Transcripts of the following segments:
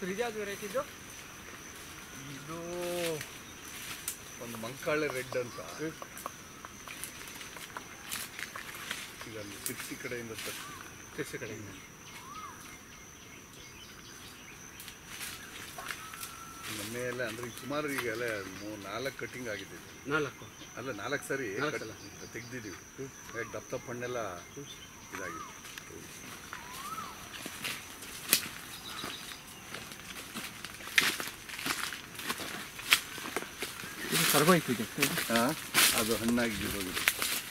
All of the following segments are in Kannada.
ಸರ್ ಇದ್ಯಾವ್ದು ವೆರೈಟಿದು ಇದು ಒಂದು ಮಂಕಾಳೆ ರೆಡ್ ಅಂತ ಈಗ ಅಲ್ಲಿ ಸಿಕ್ಸಿ ಕಡೆಯಿಂದ ತರಿಸಿ ಕೃಷಿ ಕಡೆಯಿಂದ ಮೊನ್ನೆ ಎಲ್ಲ ಅಂದ್ರೆ ಈಗ ಸುಮಾರು ಈಗ ಎಲ್ಲ ಮೂರು ನಾಲ್ಕು ಕಟಿಂಗ್ ಆಗಿದೆ ಇದು. ನಾಲ್ಕು ಅಲ್ಲ ನಾಲ್ಕು ಸರಿ ನಾಲ್ಕು ಸಲ. ತೆಗ್ದಿದ್ದೀವಿ ದಪ್ಪ ದಪ್ಪ ಹಣ್ಣೆಲ್ಲ ಇದಾಗಿದೆ ಇದು ಸರ್ವೈತು ಇದೆ ಹಾ, ಅದು ಹಣ್ಣಾಗಿ ಹೋಗಿದೆ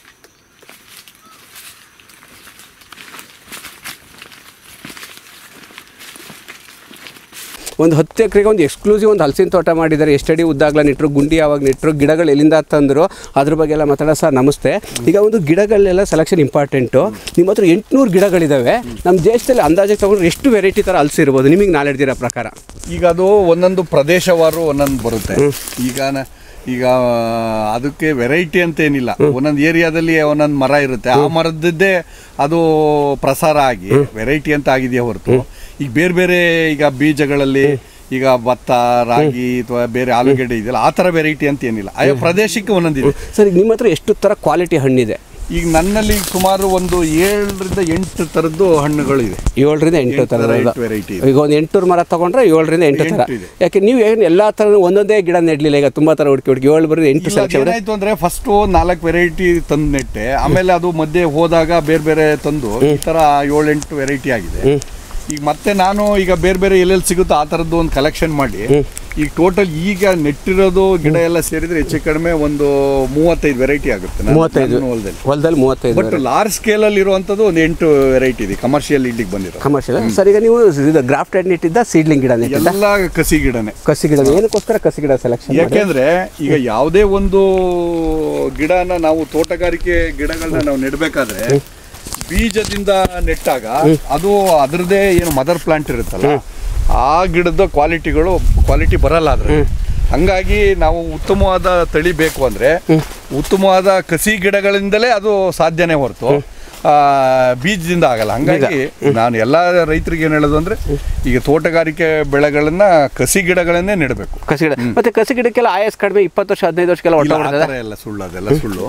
ಒಂದು ಹತ್ತು ಎಕರೆಗೆ ಒಂದು ಎಕ್ಸ್ಕ್ಲೂಸಿವ್ ಒಂದು ಹಲಸಿನ ತೋಟ ಮಾಡಿದ್ದಾರೆ ಎಷ್ಟಡಿ ಉದ್ದಾಗ್ಲ ನೆಟ್ಟರು ಗುಂಡಿ ಯಾವಾಗ ನೆಟ್ಟರು ಗಿಡಗಳು ಎಲ್ಲಿಂದ ತಂದರು ಅದ್ರ ಬಗ್ಗೆ ಎಲ್ಲ ಮಾತಾಡೋ ಸರ್ ನಮಸ್ತೆ ಈಗ ಒಂದು ಗಿಡಗಳೆಲ್ಲ ಸೆಲೆಕ್ಷನ್ ಇಂಪಾರ್ಟೆಂಟು ನಿಮ್ಮ ಹತ್ರ ಎಂಟುನೂರು ಗಿಡಗಳಿದ್ದಾವೆ ನಮ್ಮ ದೇಶದಲ್ಲಿ ಅಂದಾಜು ತಗೊಂಡ್ರೆ ಎಷ್ಟು ವೆರೈಟಿ ಥರ ಹಲಸು ಇರ್ಬೋದು ನಿಮಗೆ ನಾಲೆಡ್ಜ್ ಇರೋ ಪ್ರಕಾರ ಈಗ ಅದು ಒಂದೊಂದು ಪ್ರದೇಶವಾರು ಒಂದೊಂದು ಬರುತ್ತೆ ಈಗ ನ- ಈಗ ಅದಕ್ಕೆ ವೆರೈಟಿ ಅಂತ ಏನಿಲ್ಲ ಒಂದೊಂದು ಏರಿಯಾದಲ್ಲಿ ಒಂದೊಂದು ಮರ ಇರುತ್ತೆ ಆ ಮರದ್ದೇ ಅದು ಪ್ರಸಾರ ಆಗಿ ವೆರೈಟಿ ಅಂತ ಆಗಿದೆಯಾ ಹೊರತು ಈಗ ಬೇರೆ ಬೇರೆ ಈಗ ಬೀಜಗಳಲ್ಲಿ ಈಗ ಭತ್ತ ರಾಗಿ ಅಥವಾ ಬೇರೆ ಆಲೂಗಡ್ಡೆ ಇದೆಯಲ್ಲ ಆ ಥರ ವೆರೈಟಿ ಅಂತ ಏನಿಲ್ಲ ಆಯಾ ಪ್ರದೇಶಕ್ಕೆ ಒಂದೊಂದಿದೆ ಸರ್ ಈಗ ನಿಮ್ಮ ಹತ್ರ ಎಷ್ಟು ಥರ ಕ್ವಾಲಿಟಿ ಹಣ್ಣಿದೆ ಈಗ ನನ್ನಲ್ಲಿ ಸುಮಾರು ಒಂದು ಏಳರಿಂದ ಎಂಟು ಥರದ್ದು ಹಣ್ಣುಗಳು ಇದೆ ಏಳರಿಂದ ಎಂಟು ಎಂಟು ಥರ ಥರ, ಎಂಟು variety ಇದೆ. ಈಗ ಒಂದು ಎಂಟುನೂರು ಮರ ತಗೊಂಡ್ರೆ ಏಳರಿಂದ ಎಂಟು ಥರ ಎಂಟು ಇದೆ. ಯಾಕೆ ನೀವು ಏನು ಎಲ್ಲ ಥರ ಒಂದೊಂದೇ ಗಿಡ ನೆಡಲಿಲ್ಲ ಈಗ ತುಂಬ ಥರ ಹುಡುಕಿ ಹುಡುಕಿ ಏಳು ಬರೀ ಎಂಟು ಇಲ್ಲ, ಸೆಲೆಕ್ಷನ್ ಏನಾಯ್ತು ಅಂದ್ರೆ ಫಸ್ಟ್ ನಾಲ್ಕು ವೆರೈಟಿ ತಂದು ನೆಟ್ಟೆ ಆಮೇಲೆ ಅದು ಮಧ್ಯೆ ಹೋದಾಗ ಬೇರೆ ಬೇರೆ ತಂದು ಈ ತರ ಏಳೆಂಟು ವೆರೈಟಿ ಆಗಿದೆ ಈಗ ಮತ್ತೆ ನಾನು ಈಗ ಬೇರೆ ಬೇರೆ ಎಲ್ಲೆಲ್ಲಿ ಸಿಗುತ್ತೋ ಆ ಥರದ್ದು ಒಂದು ಕಲೆಕ್ಷನ್ ಮಾಡಿ ಈಗ ಟೋಟಲ್ ಈಗ ನೆಟ್ಟಿರೋದು ಗಿಡ ಎಲ್ಲ ಸೇರಿದ್ರೆ ಹೆಚ್ಚು ಕಡಿಮೆ ಒಂದು ಮೂವತ್ತೈದು ವೆರೈಟಿ ಆಗುತ್ತೆ ನನ್ನ- ಮೂವತ್ತೈದು ನನ್ನ ಹೊಲದಲ್ಲಿ ಹೊಲದಲ್ಲಿ ಮೂವತ್ತೈದು ಬಟ್ ಲಾರ್ಜ್ ಸ್ಕೇಲ್ ಅಲ್ಲಿ ಇರುವಂತದ್ದು ಒಂದು ಎಂಟು ವೆರೈಟಿ ಇದೆ ಕಮರ್ಷಿಯಲ್ ಇಲ್ಲಿಗೆ ಬಂದಿರೋ ಕಮರ್ಷಿಯಲ್ ಸರ್ ಈಗ ನೀವು ಇದು ಗ್ರಾಫ್ಟೆಡ್ ನೆಟ್ಟಿದ್ದ ಸೀಡ್ಲಿಂಗ್ ಗಿಡ ನೆಟ್ಟಿದ್ದ ಎಲ್ಲ ಕಸಿ ಗಿಡನೇ ಕಸಿ ಗಿಡ ಏನಕ್ಕೋಸ್ಕರ ಕಸಿ ಗಿಡ ಸೆಲೆಕ್ಷನ್ ಯಾಕೆಂದ್ರೆ ಈಗ ಯಾವುದೇ ಒಂದು ಗಿಡನ ನಾವು ತೋಟಗಾರಿಕೆ ಗಿಡಗಳನ್ನ ನಾವು ನೆಡ್ಬೇಕಾದ್ರೆ ಬೀಜದಿಂದ ನೆಟ್ಟಾಗ ಅದು ಅದರದೇ ಏನು ಮದರ್ ಪ್ಲಾಂಟ್ ಇರುತ್ತಲ್ಲ ಆ ಗಿಡದ ಕ್ವಾಲಿಟಿಗಳು ಕ್ವಾಲಿಟಿ ಬರಲ್ಲ ಅದ್ರ ಹಂಗಾಗಿ ನಾವು ಉತ್ತಮವಾದ ತಳಿ ಬೇಕು ಅಂದ್ರೆ ಉತ್ತಮವಾದ ಕಸಿ ಗಿಡಗಳಿಂದಲೇ ಅದು ಸಾಧ್ಯನೇ ಹೊರತು ಆ, ಬೀಜದಿಂದ ಆಗಲ್ಲ ಹಂಗಾಗಿ ನಾನು ಎಲ್ಲ ರೈತರಿಗೆ ಏನು ಹೇಳೋದು ಅಂದ್ರೆ ಈಗ ತೋಟಗಾರಿಕೆ ಬೆಳೆಗಳನ್ನ ಕಸಿ ಗಿಡಗಳನ್ನೇ ನೆಡಬೇಕು ಕಸಿ ಗಿಡ ಮತ್ತೆ ಕಸಿ ಗಿಡಕ್ಕೆಲ್ಲ ಆಯಸ್ ಕಡಿಮೆ ಇಪ್ಪತ್ತು ವರ್ಷ ಹದಿನೈದು ವರ್ಷಕ್ಕೆಲ್ಲ ಇಲ್ಲ, ಒಟ್ಟ ಆ ಥರ ಎಲ್ಲ ಸುಳ್ಳು ಅದೆಲ್ಲ ಸುಳ್ಳು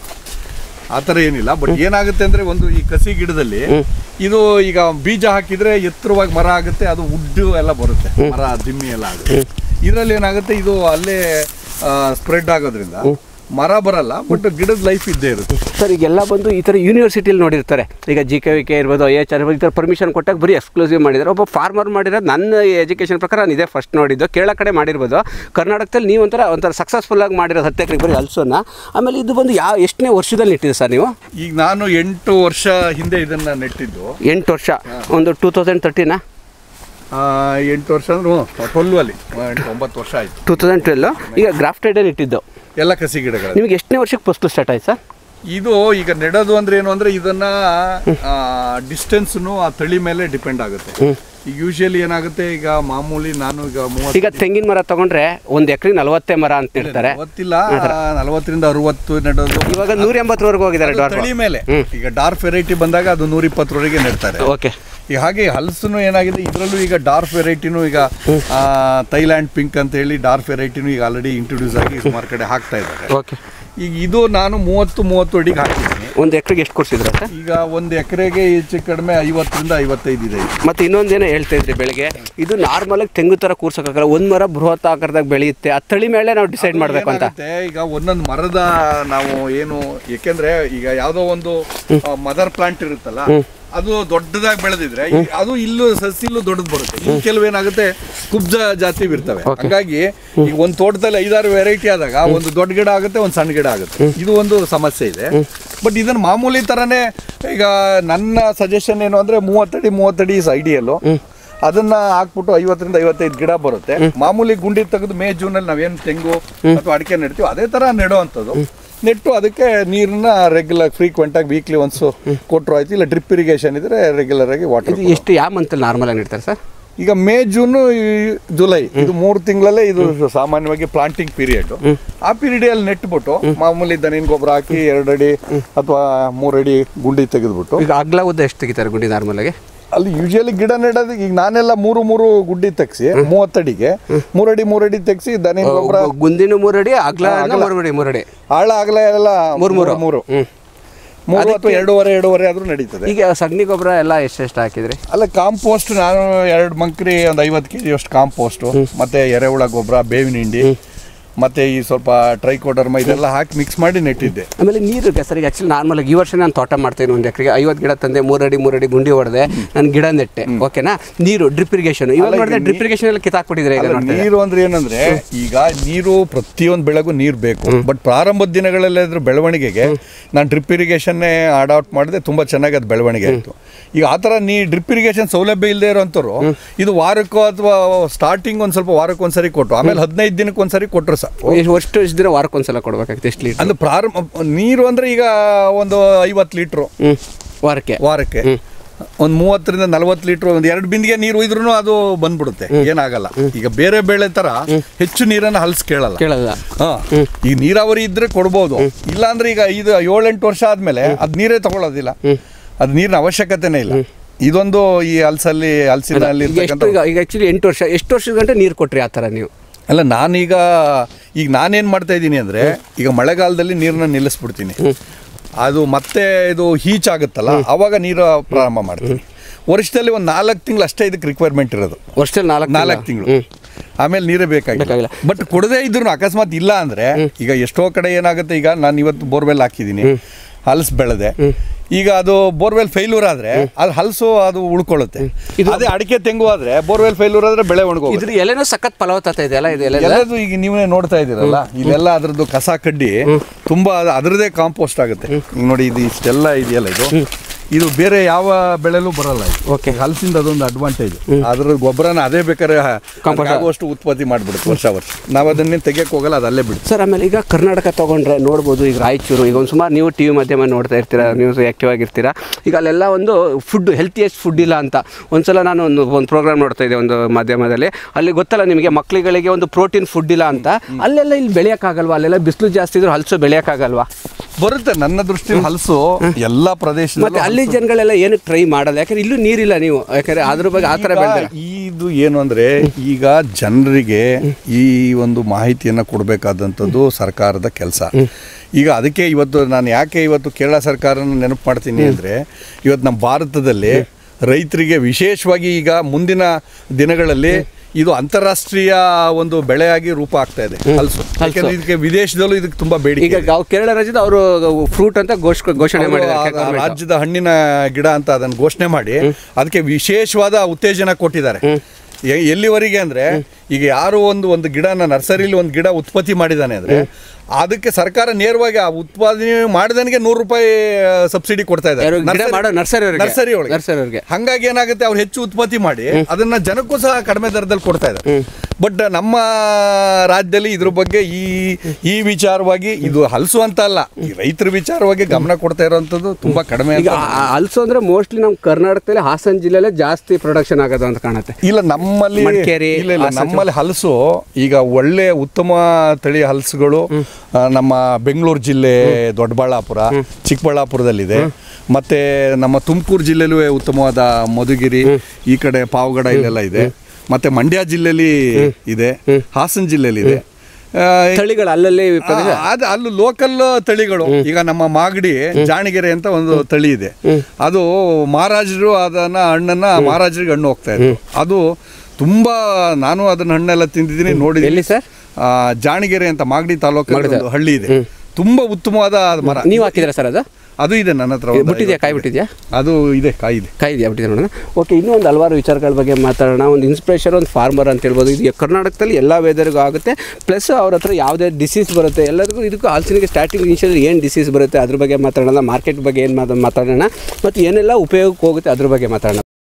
ಆ ಥರ ಏನಿಲ್ಲ ಬಟ್ ಏನಾಗುತ್ತೆ ಅಂದ್ರೆ ಒಂದು ಈ ಕಸಿ ಗಿಡದಲ್ಲಿ ಇದು ಈಗ ಬೀಜ ಹಾಕಿದ್ರೆ ಎತ್ತರವಾಗಿ ಮರ ಆಗುತ್ತೆ ಅದು ಉಡ್ಡು ಎಲ್ಲ ಬರುತ್ತೆ ಮರ ದಿಮ್ಮಿ ಎಲ್ಲ ಆಗುತ್ತೆ ಇದರಲ್ಲಿ ಏನಾಗುತ್ತೆ ಇದು ಅಲ್ಲೇ ಸ್ಪ್ರೆಡ್ ಆಗೋದ್ರಿಂದ ಮರ ಬರಲ್ಲ ಬಟ್ ಗಿಡದ ಲೈಫ್ ಇದ್ದೇ ಇರುತ್ತೆ ಸರ್ ಈಗೆಲ್ಲ ಬಂದು ಈ ಥರ ಯೂನಿವರ್ಸಿಟಿಲಿ ನೋಡಿರ್ತಾರೆ ಈಗ ಜಿ ಕೆ ವಿ ಕೆ ಇರ್ಬೋದು ಐ ಎಚ್ ಆರ್ ಈ ಥರ ಪರ್ಮಿಷನ್ ಕೊಟ್ಟಾಗ ಬರೀ ಎಕ್ಸ್ಕ್ಲೂಸಿವ್ ಮಾಡಿದ್ದಾರೆ ಒಬ್ಬ ಫಾರ್ಮರ್ ಮಾಡಿರೋದು ನನ್ನ ಎಜುಕೇಷನ್ ಪ್ರಕಾರ ನಾನು ಇದೇ ಫಸ್ಟ್ ನೋಡಿದ್ದು ಕೇರಳ ಕಡೆ ಮಾಡಿರ್ಬೋದು ಕರ್ನಾಟಕದಲ್ಲಿ ನೀವು ಒಂಥರ ಒಂಥರ ಸಕ್ಸಸ್ಫುಲ್ ಆಗಿ ಮಾಡಿರೋದು ಹತ್ತು ಎಕರೆಗೆ ಬರೀ ಹಲ್ಸೋನ ಆಮೇಲೆ ಇದು ಬಂದು ಯಾವ ಎಷ್ಟನೇ ವರ್ಷದಲ್ಲಿ ಇಟ್ಟಿದೆ ಸರ್ ನೀವು ಈಗ ನಾನು ಎಂಟು ವರ್ಷ ಹಿಂದೆ ಇದನ್ನ ನೆಟ್ಟಿದ್ದು ಎಂಟು ವರ್ಷ ಒಂದು ಟೂ ತೌಸಂಡ್ ತರ್ಟಿನಾ ಆ, ಎಂಟು ವರ್ಷ ಅಂದ್ರೆ ಟ್ವೆಲ್ವ್ ಅಲ್ಲಿ ಎಂಟು ಒಂಬತ್ತು ವರ್ಷ ಆಯ್ತು ಟೂ ತೌಸಂಡ್ ಟ್ವೆಲ್ಲು ಈಗ ಗ್ರಾಫ್ಟೆಡಲ್ಲಿ ಇಟ್ಟಿದ್ದು ಎಲ್ಲ ಕಸಿ ಗಿಡಗಳು ನಿಮಗೆ ಎಷ್ಟನೇ ವರ್ಷಕ್ಕೆ ಫಸ್ಟು ಸ್ಟಾರ್ಟ್ ಆಯ್ತು ಸರ್ ಇದು ಈಗ ನೆಡೋದು ಅಂದ್ರೆ ಏನು ಅಂದ್ರೆ ಇದನ್ನ ಡಿಸ್ಟೆನ್ಸ್ನು ಆ ತಳಿ ಮೇಲೆ ಡಿಪೆಂಡ್ ಆಗುತ್ತೆ ಈಗ ಯೂಶಲಿ ಏನಾಗುತ್ತೆ ಈಗ ಮಾಮೂಲಿ ನಾನು ಈಗ ಮೂವತ್ತು ಈಗ ತೆಂಗಿನ ಮರ ತಗೊಂಡ್ರೆ ಒಂದು ಎಕರೆ ನಲವತ್ತೇ ಮರ ಅಂತ ಹೇಳ್ತಾರೆ ಗೊತ್ತಿಲ್ಲ ನಲವತ್ತರಿಂದ ಅರವತ್ತು ನೆಡೋದು ಇವಾಗ ನೂರ ಎಂಬತ್ತರವರೆಗೂ ಹೋಗಿದ್ದಾರೆ ಅದು ಡಾರ್ಕ್ ತಳಿ ಮೇಲೆ ಈಗ ಡಾರ್ಕ್ ವೆರೈಟಿ ಬಂದಾಗ ಅದು ನೂರ ಇಪ್ಪತ್ತರವರೆಗೆ ನೆಡ್ತಾರೆ ಓಕೆ ಈಗ ಹಾಗೆ ಹಲಸನು ಏನಾಗಿದೆ ಇದರಲ್ಲೂ ಈಗ ಡಾರ್ಕ್ ವೆರೈಟಿನೂ ಈಗ ಆ, ಥೈಲ್ಯಾಂಡ್ ಪಿಂಕ್ ಅಂತ ಹೇಳಿ ಡಾರ್ಕ್ ವೆರೈಟಿನೂ ಈಗ ಆಲ್ರೆಡಿ ಇಂಟ್ರೊಡ್ಯೂಸ್ ಆಗಿ ಸುಮಾರು ಕಡೆ ಹಾಕ್ತಾ ಇದ್ದಾರೆ ಓಕೆ ಈಗ ಇದು ನಾನು ಮೂವತ್ತು ಮೂವತ್ತು ಅಡಿಗೆ ಹಾಕಿದ್ದೀನಿ ಒಂದು ಎಕರೆಗೆ ಎಷ್ಟು ಕೊಡ್ಸಿದ್ರು ಸರ್ ಈಗ ಒಂದು ಎಕರೆಗೆ ಹೆಚ್ಚು ಕಡಿಮೆ ಐವತ್ತರಿಂದ ಐವತ್ತೈದು ಇದೆ ಇದು. ಮತ್ತೆ ಇನ್ನೊಂದೇನೋ ಹೇಳ್ತಾ ಇದ್ರಿ ಬೆಳಿಗ್ಗೆ ಇದು ನಾರ್ಮಲ್ ಆಗಿ ತೆಂಗು ಥರ ಕೂರ್ಸೋಕ್ಕಾಗಲ್ಲ ಒಂದು ಮರ ಬೃಹತ್ ಆಕಾರದಾಗ ಬೆಳೆಯುತ್ತೆ ಆ ತಳಿ ಮೇಲೆ ನಾವು ಡಿಸೈಡ್ ಮಾಡಬೇಕು ಅಂತ ಏನಾಗುತ್ತೆ, ಈಗ ಒಂದೊಂದು ಮರದ ನಾವು ಏನು ಯಾಕೆಂದ್ರೆ ಈಗ ಯಾವ್ದೋ ಒಂದು ಮದರ್ ಪ್ಲಾಂಟ್ ಇರುತ್ತಲ್ಲ ಅದು ದೊಡ್ಡದಾಗಿ ಬೆಳೆದಿದ್ರೆ ಈ- ಅದು ಇಲ್ಲೂ ಸಸಿ ಇಲ್ಲೂ ದೊಡ್ಡದು ಬರುತ್ತೆ ಇನ್ನು ಕೆಲವೇನಾಗುತ್ತೆ ಕುಬ್ಜ ಜಾತಿ ಇರ್ತವೆ ಹಂಗಾಗಿ ಈಗ ಒಂದು ತೋಟದಲ್ಲಿ ಐದಾರು ವೆರೈಟಿ ಆದಾಗ ಒಂದು ದೊಡ್ಡ ಗಿಡ ಆಗುತ್ತೆ ಒಂದು ಸಣ್ಣ ಗಿಡ ಆಗುತ್ತೆ ಇದು ಒಂದು ಸಮಸ್ಯೆ ಇದೆ ಬಟ್ ಇದನ್ನ ಮಾಮೂಲಿ ತರನೇ ಈಗ ನನ್ನ ಸಜೆಷನ್ ಏನು ಅಂದ್ರೆ ಮೂವತ್ತಡಿ ಮೂವತ್ತಡಿ ಇಸ್ ಐಡಿಯಲ್ ಅದನ್ನ ಹಾಕ್ಬಿಟ್ಟು ಐವತ್ತರಿಂದ ಐವತ್ತೈದು ಗಿಡ ಬರುತ್ತೆ ಮಾಮೂಲಿ ಗುಂಡಿ ತೆಗೆದು ಮೇ ಜೂನ್ ಅಲ್ಲಿ ನಾವೇನು ತೆಂಗು ಅಥವಾ ಅಡಿಕೆ ನೆಡ್ತೀವಿ ಅದೇ ತರ ನೆಡುವಂಥದ್ದು ನೆಟ್ಟು ಅದಕ್ಕೆ ನೀರನ್ನ ರೆಗ್ಯುಲರ್ ಫ್ರೀಕ್ವೆಂಟ್ ಆಗಿ ವೀಕ್ಲಿ ಒನ್ಸ್ ಕೊಟ್ಟರು ಆಯ್ತು ಇಲ್ಲ ಡ್ರಿಪ್ ಇರಿಗೇಷನ್ ಇದ್ರೆ ರೆಗ್ಯುಲರ್ ಆಗಿ ವಾಟರ್ ಇದು ಎಷ್ಟು ಯಾವ ಮಂತಲ್ಲಿ ನಾರ್ಮಲ್ ಆಗಿ ಇಡ್ತಾರೆ ಸರ್ ಈಗ ಮೇ ಜೂನ್ ಜುಲೈ ಇದು ಮೂರು ತಿಂಗಳಲ್ಲೇ ಇದು ಸಾಮಾನ್ಯವಾಗಿ ಪ್ಲಾಂಟಿಂಗ್ ಪೀರಿಯಡ್ ಆ ಪೀರಿಯಡ್ ಅಲ್ಲಿ ನೆಟ್ಬಿಟ್ಟು ಮಾಮೂಲಿ ದನಿನ ಗೊಬ್ಬರ ಹಾಕಿ ಎರಡು ಅಡಿ ಅಥವಾ ಮೂರು ಅಡಿ ಗುಂಡಿ ತೆಗೆದ್ಬಿಟ್ಟು ಈಗ ಅಗ್ಲ ಉದ್ದ ಎಷ್ಟು ತೆಗಿತಾರೆ ಗುಂಡಿ ನಾರ್ಮಲ್ ಆಗಿ ಅಲ್ಲಿ ಯೂಶಲಿ ಗಿಡ ನೆಡೋದು ಈಗ ನಾನೆಲ್ಲ ಮೂರು ಮೂರು ಗುಡ್ಡಿ ತೆಗ್ಸಿ ಮೂವತ್ತಡಿಗೆ ಮೂರಡಿ ಮೂರಡಿ ತೆಗ್ಸಿ ದನಿನ ಗೊಬ್ಬರ ಗುಂದಿನ ಮೂರಡಿ ಅಗ್ಲ ಮೂರಡಿ ಮೂರಡಿ ಆಳ ಆಗಲ ಎಲ್ಲ ಮೂರು ಮೂರು ಮೂರು ಹ್ಮ್. ಮೂರು ಅಥವಾ ಎರಡೂವರೆ ಎರಡೂವರೆ ಆದ್ರೂ ನಡೀತದೆ ಈಗ ಸಗಣಿ ಗೊಬ್ಬರ ಎಲ್ಲ ಎಷ್ಟೆಷ್ಟು ಹಾಕಿದ್ರಿ ಅಲ್ಲ ಕಾಂಪೋಸ್ಟ್ ನಾನು ಎರಡು ಮಂಕ್ರಿ ಒಂದು ಐವತ್ತು ಕೆ ಜಿ ಅಷ್ಟು ಕಾಂಪೋಸ್ಟು ಮತ್ತೆ ಎರೆಹುಳ ಗೊಬ್ಬರ ಬೇವಿನ ಹಿಂಡಿ ಮತ್ತೆ ಈ ಸ್ವಲ್ಪ ಟ್ರೈಕೋಡರ್ಮ ಇದೆಲ್ಲ ಹಾಕಿ ಮಿಕ್ಸ್ ಮಾಡಿ ನೆಟ್ಟಿದ್ದೆ ಆಮೇಲೆ ನೀರು ಸರ್ ಈಗ ಆ್ಯಕ್ಚುಲಿ ನಾರ್ಮಲ್ ಈ ವರ್ಷ ನಾನು ತೋಟ ಮಾಡ್ತೇನೆ ಒಂದು ಎಕರೆಗೆ ಐವತ್ತು ಗಿಡ ತಂದೆ ಮೂರಡಿ ಮೂರಡಿ ಗುಂಡಿ ಹೊಡೆದೆ ನಾನು ಗಿಡ ನೆಟ್ಟೆ ಓಕೆನಾ ನೀರು ಡ್ರಿಪ್ ಇರಿಗೇಷನ್ ಇವಾಗ ನೋಡಿದ್ರೆ ಡ್ರಿಪ್ ಇರಿಗೇಷನ್ ಎಲ್ಲ ಕಿತ್ತಾಕ್ಬಿಟ್ಟಿದ್ರೆ ಈಗ ಅಲ್ಲ, ನೋಡ್ತಾ ಇದ್ರೆ. ನೀರು ಅಂದ್ರೆ ಏನಂದ್ರೆ ಈಗ ನೀರು ಪ್ರತಿಯೊಂದು ಬೆಳೆಗೂ ನೀರು ಬೇಕು ಬಟ್ ಪ್ರಾರಂಭದ ದಿನಗಳಲ್ಲಿ ಅದ್ರ ಬೆಳವಣಿಗೆಗೆ ನಾನು ಡ್ರಿಪ್ ಇರಿಗೇಷನ್ನೇ ಅಡಾಪ್ಟ್ ಮಾಡಿದೆ ತುಂಬಾ ಚೆನ್ನಾಗಿ ಅದು ಬೆಳವಣಿಗೆ ಆಯಿತು ಈಗ ಆ ಥರ ನೀ ಡ್ರಿಪ್ ಇರಿಗೇಷನ್ ಸೌಲಭ್ಯ ಇಲ್ಲದೆ ಇರೋಂಥವ್ರು ಇದು ವಾರಕ್ಕೋ ಅಥವಾ ಸ್ಟಾರ್ಟಿಂಗ್ ಒಂದು ಸ್ವಲ್ಪ ವಾರಕ್ಕೆ ಒಂದ್ಸರಿ ಕೊಟ್ಟು ಆಮೇಲೆ ಹದಿನೈದು ದಿನಕ್ಕೆ ಒಂದ್ಸರಿ ಕೊಟ್ಟರು ಸರ್ ಎಷ್ಟು ವರ್ಷ ಎಷ್ಟು ದಿನ ವಾರಕ್ಕೊಂದ್ಸಲ ಕೊಡ್ಬೇಕಾಗ್ತದೆ ಎಷ್ಟು ಲೀಟರ್ ಅಂದ್ರೆ ಪ್ರಾರಂಭ ನೀರು ಅಂದ್ರೆ ಈಗ ಒಂದು ಐವತ್ತು ಲೀಟ್ರು ಹ್ಞೂ ವಾರಕ್ಕೆ ವಾರಕ್ಕೆ ಒಂದು ಮೂವತ್ತರಿಂದ ನಲವತ್ತು ಲೀಟ್ರ್ ಒಂದು ಎರಡು ಬಿಂದಿಗೆ ನೀರು ಇದ್ರೂ ಅದು ಬಂದ್ಬಿಡುತ್ತೆ ಏನಾಗಲ್ಲ ಈಗ ಬೇರೆ ಬೆಳೆ ತರ ಹೆಚ್ಚು ನೀರನ್ನ ಹಲ್ಸ್ ಕೇಳಲ್ಲ ಕೇಳಲ್ಲ ಹಾ ಈಗ ನೀರಾವರಿ ಇದ್ರೆ ಕೊಡ್ಬೋದು ಇಲ್ಲ ಅಂದ್ರೆ ಈಗ ಇದು ಏಳೆಂಟು ವರ್ಷ ಆದ್ಮೇಲೆ ಅದ್ ನೀರೇ ತಗೊಳ್ಳೋದಿಲ್ಲ ಅದ್ ನೀರಿನ ಅವಶ್ಯಕತೆನೇ ಇಲ್ಲ ಇದೊಂದು ಈ ಹಲ್ಸಲ್ಲಿ ಹಲ್ಸಿನಲ್ಲಿ ಈಗ ಎಷ್ಟು ಈಗ ಈಗ ಆ್ಯಕ್ಚುಲಿ ಎಂಟು ವರ್ಷ ಎಷ್ಟು ವರ್ಷದ ಗಂಟೆ ನೀರು ಕೊಟ್ರಿ ಆ ಥರ ನೀವು ಅಲ್ಲ ನಾನೀಗ ಈಗ ನಾನೇನ್ ಮಾಡ್ತಾ ಇದ್ದೀನಿ ಅಂದ್ರೆ ಈಗ ಮಳೆಗಾಲದಲ್ಲಿ ನೀರನ್ನ ನಿಲ್ಲಿಸ್ಬಿಡ್ತೀನಿ ಅದು ಮತ್ತೆ ಇದು ಹೀಚ್ ಆಗುತ್ತಲ್ಲ ಅವಾಗ ನೀರು ಪ್ರಾರಂಭ ಮಾಡ್ತೀನಿ ವರ್ಷದಲ್ಲಿ ಒಂದು ನಾಲ್ಕು ತಿಂಗಳು ಅಷ್ಟೇ ಇದಕ್ಕೆ ರಿಕ್ವೈರ್ಮೆಂಟ್ ಇರೋದು ವರ್ಷದಲ್ಲಿ ನಾಲ್ಕು ನಾಲ್ಕು ತಿಂಗಳು ಆಮೇಲೆ ನೀರೇ ಬೇಕಾಗಿಲ್ಲ ಬೇಕಾಗಿಲ್ಲ. ಬಟ್ ಕೊಡದೇ ಇದ್ರು ಅಕಸ್ಮಾತ್ ಇಲ್ಲ ಅಂದ್ರೆ ಈಗ ಎಷ್ಟೋ ಕಡೆ ಏನಾಗುತ್ತೆ ಈಗ ನಾನು ಇವತ್ತು ಬೋರ್ವೆಲ್ ಹಾಕಿದ್ದೀನಿ ಹಲ್ಸ್ ಬೆಳೆದೆ ಈಗ ಅದು ಬೋರ್ವೆಲ್ ಫೇಲ್ಯೂರ್ ಆದ್ರೆ ಅದು ಹಲ್ಸು ಅದು ಉಳ್ಕೊಳ್ಳುತ್ತೆ ಅದೇ ಅಡಿಕೆ ತೆಂಗು ಆದ್ರೆ ಬೋರ್ವೆಲ್ ಫೇಲ್ಯೂರ್ ಆದ್ರೆ ಬೆಳೆ ಒಣಗೋಗುತ್ತೆ ಇದ್ರ ಎಲೆನೂ ಸಖತ್ ಫಲವತ್ತತೆ ಇದೆ ಅಲ್ಲ ಇದು ಎಲೆ ಎಲ್ಲದು ಈಗ ನೀವೇ ನೋಡ್ತಾ ಇದ್ದೀರಲ್ಲ ಇಲ್ಲೆಲ್ಲ ಅದ್ರದ್ದು ಕಸ ಕಡ್ಡಿ ತುಂಬಾ ಅದು ಅದ್ರದ್ದೇ ಕಾಂಪೋಸ್ಟ್ ಆಗುತ್ತೆ ಈಗ ನೋಡಿ ಇದು ಇಷ್ಟೆಲ್ಲ ಇದೆಯಲ್ಲ ಇದು ಇದು ಬೇರೆ ಯಾವ ಬೆಳೆಲೂ ಬರಲ್ಲ ಇದು Okay. ಹಲಸಿಂದ ಅದೊಂದು ಅಡ್ವಾಂಟೇಜ್ ಅದ್ರ ಗೊಬ್ಬರನ ಅದೇ ಬೇಕಾದ್ರೆ Compost. ಆಗುವಷ್ಟು ಉತ್ಪತ್ತಿ ಮಾಡ್ಬಿಡುತ್ತೆ ವರ್ಷ ವರ್ಷ ನಾವು ಅದನ್ನೇ ತೆಗಿಯಕ್ಕೆ ಹೋಗಲ್ಲ ಅದು ಅಲ್ಲೇ ಬಿಡುತ್ತೆ ಸರ್ ಆಮೇಲೆ ಈಗ ಕರ್ನಾಟಕ ತೊಗೊಂಡ್ರೆ ನೋಡ್ಬೋದು ಈಗ ರಾಯಚೂರು ಈಗ ಒಂದು ಸುಮಾರು ನೀವು ಟಿ ವಿ ಮಾಧ್ಯಮ ನೋಡ್ತಾ ಇರ್ತೀರಾ ನ್ಯೂಸ್ ಆ್ಯಕ್ಟಿವ್ ಆಗಿರ್ತೀರಾ ಈಗ ಅಲ್ಲೆಲ್ಲ ಒಂದು ಫುಡ್ ಹೆಲ್ತಿಯೆಸ್ಟ್ ಫುಡ್ ಇಲ್ಲ ಅಂತ ಒಂದ್ಸಲ ನಾನು ಒಂದು ಒಂದು ಪ್ರೋಗ್ರಾಮ್ ನೋಡ್ತಾ ಇದ್ದೆ ಒಂದು ಮಾಧ್ಯಮದಲ್ಲಿ ಅಲ್ಲಿ ಗೊತ್ತಲ್ಲ ನಿಮಗೆ ಮಕ್ಕಳುಗಳಿಗೆ ಒಂದು ಪ್ರೋಟೀನ್ ಫುಡ್ ಇಲ್ಲ ಅಂತ ಅಲ್ಲೆಲ್ಲ ಇಲ್ಲಿ ಬೆಳೆಯೋಕ್ಕಾಗಲ್ವಾ ಅಲ್ಲೆಲ್ಲ ಬಿಸಿಲು ಜಾಸ್ತಿ ಇದ್ರು ಹಲಸು ಬೆಳೆಯೋಕ್ಕಾಗಲ್ವಾ ಬರುತ್ತೆ ನನ್ನ ದೃಷ್ಟಿಯಲ್ಲಿ ಹಲಸು ಎಲ್ಲಾ ಮತ್ತೆ ಪ್ರದೇಶದಲ್ಲೂ ಅಲ್ಲಿ ಜನಗಳೆಲ್ಲ ಏನಕ್ಕೆ ಟ್ರೈ ಮಾಡಲ್ಲ ಯಾಕಂದ್ರೆ ಇಲ್ಲೂ ನೀರಿಲ್ಲ ನೀವು ಯಾಕಂದ್ರೆ ಅದ್ರ ಬಗ್ಗೆ ಆ ಥರ ಈಗ ಬೆಳೆದಿಲ್ಲ ಇದು ಏನು ಅಂದ್ರೆ ಈಗ ಜನರಿಗೆ ಈ ಒಂದು ಮಾಹಿತಿಯನ್ನ ಕೊಡಬೇಕಾದಂಥದ್ದು ಸರ್ಕಾರದ ಕೆಲಸ ಈಗ ಅದಕ್ಕೆ ಇವತ್ತು ನಾನು ಯಾಕೆ ಇವತ್ತು ಕೇರಳ ಸರ್ಕಾರನ ನೆನಪು ಮಾಡ್ತೀನಿ ಅಂದ್ರೆ ಇವತ್ತು ನಮ್ಮ ಭಾರತದಲ್ಲಿ ರೈತರಿಗೆ ವಿಶೇಷವಾಗಿ ಈಗ ಮುಂದಿನ ದಿನಗಳಲ್ಲಿ ಇದು ಅಂತಾರಾಷ್ಟ್ರೀಯ ಒಂದು ಬೆಳೆಯಾಗಿ ರೂಪ ಆಗ್ತಾ ಇದೆ ಹಲಸು ಯಾಕಂದ್ರೆ ಇದಕ್ಕೆ ವಿದೇಶದಲ್ಲೂ ಇದಕ್ಕೆ ತುಂಬಾ ಬೇಡಿಕೆ ಈಗ ಇದೆ. ಗಾವ್ ಕೇರಳ ರಾಜ್ಯದ ಅವರು ಫ್ರೂಟ್ ಅಂತ ಘೋಷ ಘೋಷಣೆ ಅವರು ಮಾಡಿದ್ದಾರೆ ಆ- ಆ government. ರಾಜ್ಯದ ಹಣ್ಣಿನ ಗಿಡ ಅಂತ ಅದನ್ನು ಘೋಷಣೆ ಮಾಡಿ ಅದಕ್ಕೆ ವಿಶೇಷವಾದ ಉತ್ತೇಜನ ಕೊಟ್ಟಿದ್ದಾರೆ ಎ- ಎಲ್ಲಿವರೆಗೆ ಅಂದ್ರೆ ಈಗ ಯಾರು ಒಂದು ಒಂದು ಗಿಡನ ನರ್ಸರಿಲಿ ಒಂದು ಗಿಡ ಉತ್ಪತ್ತಿ ಮಾಡಿದಾನೆ ಅಂದ್ರೆ ಅದಕ್ಕೆ ಸರ್ಕಾರ ನೇರವಾಗಿ ಆ ಉತ್ಪಾದನೆ ಮಾಡಿದನಿಗೆ ನೂರು ರೂಪಾಯಿ ಸಬ್ಸಿಡಿ ಕೊಡ್ತಾ ಇದ್ದಾರೆ ಯಾರು ಗಿಡ ಮಾಡೋ ನರ್ಸರಿ ಅವ್ರಿಗೆ? ನರ್ಸರಿ ಒಳಗೆ ನರ್ಸರಿ ಅವ್ರಿಗೆ. ಹಂಗಾಗಿ ಏನಾಗುತ್ತೆ ಅವ್ರು ಹೆಚ್ಚು ಉತ್ಪತ್ತಿ ಮಾಡಿ ಅದನ್ನ ಜನಕ್ಕೂ ಸಹ ಕಡಿಮೆ ದರದಲ್ಲಿ ಕೊಡ್ತಾ ಇದ್ದಾರೆ ಬಟ್ ನಮ್ಮ ರಾಜ್ಯದಲ್ಲಿ ಇದ್ರ ಬಗ್ಗೆ ಈ ಈ ವಿಚಾರವಾಗಿ ಇದು ಹಲಸು ಅಂತ ಅಲ್ಲ ಈ ರೈತರ ವಿಚಾರವಾಗಿ ಗಮನ ಕೊಡ್ತಾ ಇರೋಂಥದ್ದು ತುಂಬಾ ಕಡಿಮೆ ಈಗ ಅಂತ ಆ- ಹಲ್ಸು ಅಂದ್ರೆ ಮೋಸ್ಟ್ಲಿ ನಮ್ಮ ಕರ್ನಾಟಕದಲ್ಲಿ ಹಾಸನ ಜಿಲ್ಲೆಯಲ್ಲೇ ಜಾಸ್ತಿ ಪ್ರೊಡಕ್ಷನ್ ಆಗೋದು ಅಂತ ಕಾಣುತ್ತೆ ಇಲ್ಲ ನಮ್ಮಲ್ಲಿ ಮಡಿಕೇರಿ, ಇಲ್ಲ ಇಲ್ಲ ಹಾಸನ. ನಮ್ಮಲ್ಲಿ ಹಲಸು ಈಗ ಒಳ್ಳೆ ಉತ್ತಮ ತಳಿ ಹಲಸುಗಳು ಆ, ನಮ್ಮ ಬೆಂಗಳೂರು ಜಿಲ್ಲೆ ದೊಡ್ಡಬಳ್ಳಾಪುರ ಚಿಕ್ಕಬಳ್ಳಾಪುರದಲ್ಲಿದೆ ಮತ್ತೆ ನಮ್ಮ ತುಮಕೂರು ಜಿಲ್ಲೆಲೂ ಉತ್ತಮವಾದ ಮಧುಗಿರಿ ಈ ಕಡೆ ಪಾವಗಡ ಇಲ್ಲೆಲ್ಲ ಇದೆ ಮತ್ತೆ ಮಂಡ್ಯ ಜಿಲ್ಲೆಲಿ ಇದೆ ಹಾಸನ ಜಿಲ್ಲೆಲಿ ಇದೆ ಆ, ತಳಿಗಳು ಅಲ್ಲಲ್ಲಿ ಪ್ರದೇಶ ಆ, ಅದು ಅಲ್ಲಿ ಲೋಕಲ್ ತಳಿಗಳು ಈಗ ನಮ್ಮ ಮಾಗಡಿ ಜಾಣಿಗೆರೆ ಅಂತ ಒಂದು ತಳಿ ಇದೆ ಅದು ಮಹಾರಾಜರು ಅದನ್ನ ಹಣ್ಣನ್ನ ಮಹಾರಾಜರಿಗೆ ಹಣ್ಣು ಹೋಗ್ತಾ ಇತ್ತು ಅದು ತುಂಬಾ ನಾನು ಅದನ್ನ ಹಣ್ಣೆಲ್ಲ ತಿಂದಿದ್ದೀನಿ ನೋಡಿದ್ದೀನಿ ಎಲ್ಲಿ ಸರ್ ಆ, ಜಾಣಿಗೆರೆ ಅಂತ ಮಾಗಡಿ ತಾಲೂಕಲ್ಲಿ ಒಂದು ಹಳ್ಳಿ ಇದೆ ತುಂಬಾ ಉತ್ತಮವಾದ ಮರ ನೀವು ಹಾಕಿದ್ದೀರಾ ಸರ್ ಅದು ಅದು ಇದೆ ನನ್ನ ಹತ್ರ ಒಂದು ಬಿಟ್ಟಿದ್ಯಾ ಕಾಯಿ ಐವತ್ತು ಬಿಟ್ಟಿದ್ಯಾ ಅದು ಇದೆ ಕಾಯಿ ಇದೆ ಕಾಯಿ ಇದೆಯಾ ಬಿಟ್ಟಿದೆ ನೋಡೋಣ ಓಕೆ ಇನ್ನೂ ಒಂದು ಹಲವಾರು ವಿಚಾರಗಳ ಬಗ್ಗೆ ಮಾತಾಡೋಣ ಒಂದು ಇನ್ಸ್ಪಿರೇಷನ್ ಒಂದು ಫಾರ್ಮರ್ ಅಂತ ಹೇಳ್ಬೋದು ಇದು ಕರ್ನಾಟಕದಲ್ಲಿ ಎಲ್ಲ ವೆದರ್ಗೂ ಆಗುತ್ತೆ ಪ್ಲಸ್ ಅವ್ರ ಹತ್ರ ಯಾವುದೇ ಡಿಸೀಸ್ ಬರುತ್ತೆ ಎಲ್ಲದಕ್ಕೂ ಇದಕ್ಕೂ ಹಲಸಿನಿಗೆ ಸ್ಟಾರ್ಟಿಂಗ್ ಇನಿಷಿಯಲ್ ಏನು ಡಿಸೀಸ್ ಬರುತ್ತೆ ಅದ್ರ ಬಗ್ಗೆ ಮಾತಾಡೋಣ ಮಾರ್ಕೆಟ್ ಬಗ್ಗೆ ಏನು ಮಾತಾಡೋಣ ಮತ್ತು ಏನೆಲ್ಲ ಉಪಯೋಗಕ್ಕೆ ಹೋಗುತ್ತೆ ಅದ್ರ ಬಗ್ಗೆ ಮಾತಾಡೋಣ